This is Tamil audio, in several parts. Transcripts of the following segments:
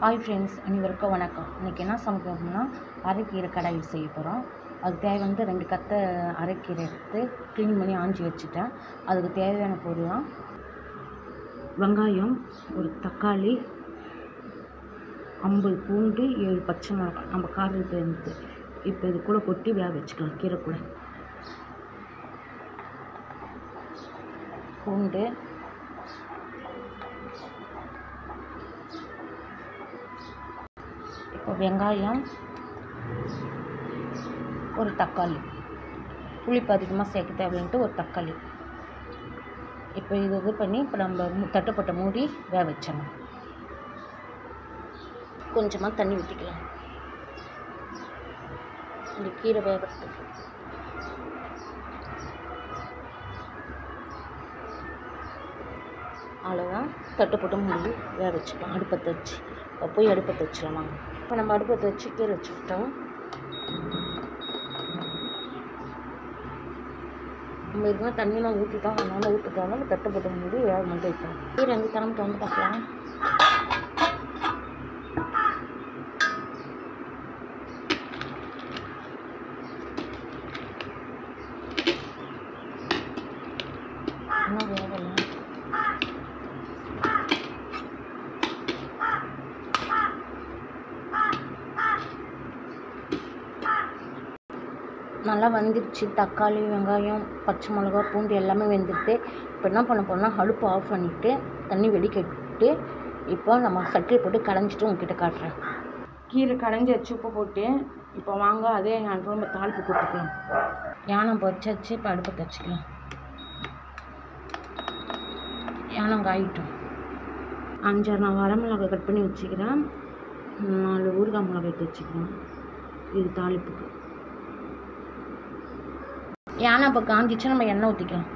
ஹாய் ஃப்ரெண்ட்ஸ் அனைவருக்கும் வணக்கம் இன்றைக்கி என்ன சமைக்க போகிறோம்னா அரைக்கீரை கடாய் செய்ய போகிறோம் அதுக்கு தேவை வந்து ரெண்டு கத்தை அரைக்கீரை எடுத்து க்ளீன் பண்ணி ஆஞ்சி வச்சுட்டேன் அதுக்கு தேவையான பொருள்லாம் வெங்காயம் ஒரு தக்காளி ஐம்பது பூண்டு ஏழு பச்சை மிளகாய் நம்ம காரத்துக்கு இருந்து இப்போ இது கூட கொட்டி வேக வச்சுக்கலாம் கீரை கூட பூண்டு இப்போ வெங்காயம் ஒரு தக்காளி புளிப்பு அதிகமாக சேர்க்க தேவைன்ட்டு ஒரு தக்காளி இப்போ இது இது பண்ணி இப்போ நம்ம மு- தட்டுப்பட்ட மூடி வேக வச்சிடணும் கொஞ்சமாக தண்ணி ஊற்றிக்கலாம் இந்த கீரை வேகிறதுக்கு அவ்வளோதான் தட்டுப்பட்டு மூடி வேக வச்சுக்கலாம் அடுப்பத்தை வச்சு இப்போ போய் அடுப்பத்தை வச்சிடலாம் வாங்க இப்போ நம்ம அடுப்பத்தை வச்சு கீரை வச்சுக்கிட்டோம் நம்ம இதுனா தண்ணியெலாம் ஊற்றிட்டோம் அதனால ஊற்றிட்டோம்னா தட்டுப்பட்டு மூடி வேக மட்டும் வைக்கணும் கீரை வந்து திறந்து திறந்து பார்க்கலாம் இன்னும் வேகலை நல்லா வெந்துருச்சு தக்காளி வெங்காயம் பச்சை மிளகா பூண்டு எல்லாமே வெந்துட்டு இப்போ என்ன பண்ண போறோம்னா அடுப்பு ஆஃப் பண்ணிவிட்டு தண்ணி வெடிக்கட்டு இப்போ நம்ம சட்டியை போட்டு களைஞ்சிட்டு உங்ககிட்ட காட்டுறேன் கீரை களைஞ்சி வச்சு உப்பு போட்டு இப்போ வாங்க அதே நம்ம தாளிப்பு போட்டுக்கலாம் யானம் பொரிச்சாச்சு இப்போ அடுப்பை வச்சுக்கலாம் யானம் காயிட்டும் அஞ்சாறு நான் வரமிளகாய் கட் பண்ணி வச்சுக்கிறேன் நாலு ஊறுகாய் மிளகாய் எடுத்து வச்சுக்கிறேன் இது தாளிப்புக்கு யானை இப்போ காஞ்சிச்சு நம்ம எண்ணெய் ஊற்றிக்கலாம்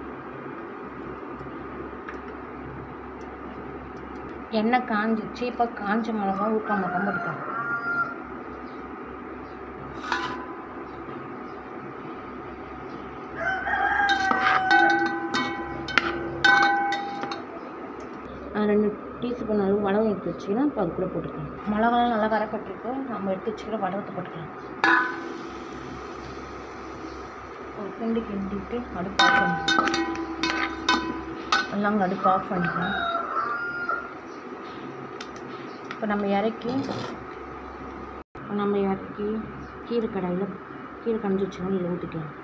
எண்ணெய் காஞ்சிச்சு இப்போ காஞ்ச மிளகா ஊற்ற மிளகா போட்டுக்கலாம் நான் ரெண்டு டீஸ்பூன் அளவு வடகம் எடுத்து வச்சுக்கிறேன் இப்போ அது கூட போட்டுக்கலாம் மிளகாலாம் நல்லா வரப்பட்டிருக்கு நம்ம எடுத்து வச்சுக்கிற வடகத்தை போட்டுக்கலாம் ஒரு கிண்டு கிண்டிட்டு அடுப்பு ஆஃப் பண்ணிக்கலாம் எல்லாம் அடுப்பு ஆஃப் பண்ணிக்கலாம் இப்போ நம்ம இறக்கி இப்போ நம்ம இறக்கி கீரை கடாயில் கீரை கஞ்சி வச்சுக்கணும் இதில் ஊற்றிக்கலாம்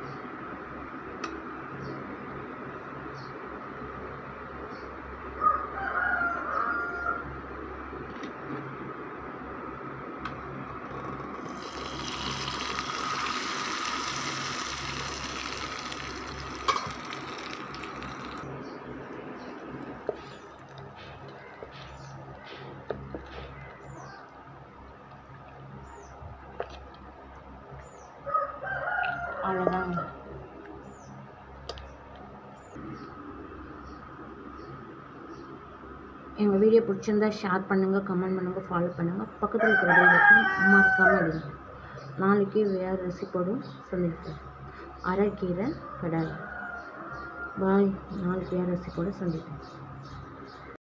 அவ்வளோதான் எங்கள் வீடியோ பிடிச்சிருந்தா ஷேர் பண்ணுங்கள் கமெண்ட் பண்ணுங்கள் ஃபாலோ பண்ணுங்கள் பக்கத்தில் இருக்கிற பெல் பட்டன் மறக்காமல் எடுங்க நாளைக்கு வேறு ரெசிபியோடும் சந்திப்போம் அரைக்கீரை கடாய் பாய் நாளைக்கு வேறு ரெசிபியோட சந்திப்போம்